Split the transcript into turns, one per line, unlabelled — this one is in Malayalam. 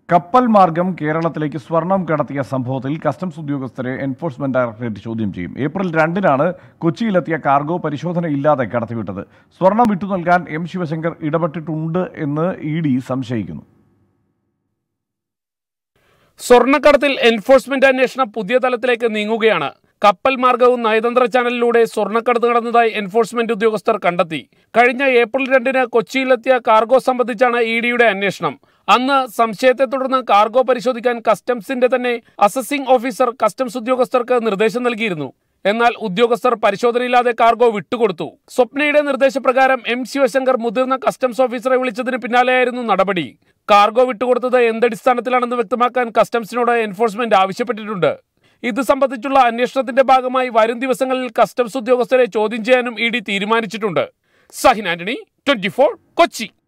കപ്പൽ മാർഗം കേരളത്തിലേക്ക് സ്വർണം കടത്തിയ സംഭവത്തിൽ കസ്റ്റംസ് ഉദ്യോഗസ്ഥരെ എൻഫോഴ്സ്മെന്റ് ഡയറക്ടറേറ്റ് ചോദ്യം ചെയ്യും ഏപ്രിൽ രണ്ടിനാണ് കൊച്ചിയിലെത്തിയ കാർഗോ പരിശോധനയില്ലാതെ കടത്തിവിട്ടത് സ്വർണം വിട്ടു നൽകാൻ എം ശിവശങ്കർ ഇടപെട്ടിട്ടുണ്ട് എന്ന് ഇ ഡി സംശയിക്കുന്നു
സ്വർണ്ണക്കടത്തിൽ എൻഫോഴ്സ്മെന്റ് അന്വേഷണം പുതിയ തലത്തിലേക്ക് നീങ്ങുകയാണ് കപ്പൽ മാർഗവും നയതന്ത്ര ചാനലിലൂടെ സ്വർണ്ണക്കടത്ത് നടന്നതായി എൻഫോഴ്സ്മെന്റ് ഉദ്യോഗസ്ഥർ കണ്ടെത്തി കഴിഞ്ഞ ഏപ്രിൽ രണ്ടിന് കൊച്ചിയിലെത്തിയ കാർഗോ സംബന്ധിച്ചാണ് ഇ ഡിയുടെ അന്വേഷണം അന്ന് സംശയത്തെ തുടർന്ന് കാർഗോ പരിശോധിക്കാൻ കസ്റ്റംസിന്റെ തന്നെ അസസിംഗ് ഓഫീസർ കസ്റ്റംസ് ഉദ്യോഗസ്ഥർക്ക് നിർദ്ദേശം നൽകിയിരുന്നു എന്നാൽ ഉദ്യോഗസ്ഥർ പരിശോധനയില്ലാതെ കാർഗോ വിട്ടുകൊടുത്തു സ്വപ്നയുടെ നിർദ്ദേശപ്രകാരം എം ശിവശങ്കർ മുതിർന്ന കസ്റ്റംസ് ഓഫീസറെ വിളിച്ചതിന് പിന്നാലെയായിരുന്നു നടപടി കാർഗോ വിട്ടുകൊടുത്തത് എന്തടിസ്ഥാനത്തിലാണെന്ന് വ്യക്തമാക്കാൻ കസ്റ്റംസിനോട് എൻഫോഴ്സ്മെന്റ് ആവശ്യപ്പെട്ടിട്ടുണ്ട് ഇത് സംബന്ധിച്ചുള്ള അന്വേഷണത്തിന്റെ ഭാഗമായി വരും ദിവസങ്ങളിൽ കസ്റ്റംസ് ഉദ്യോഗസ്ഥരെ ചോദ്യം ചെയ്യാനും ഇ ഡി തീരുമാനിച്ചിട്ടുണ്ട് സഹിൻ ആന്റണി ട്വന്റി കൊച്ചി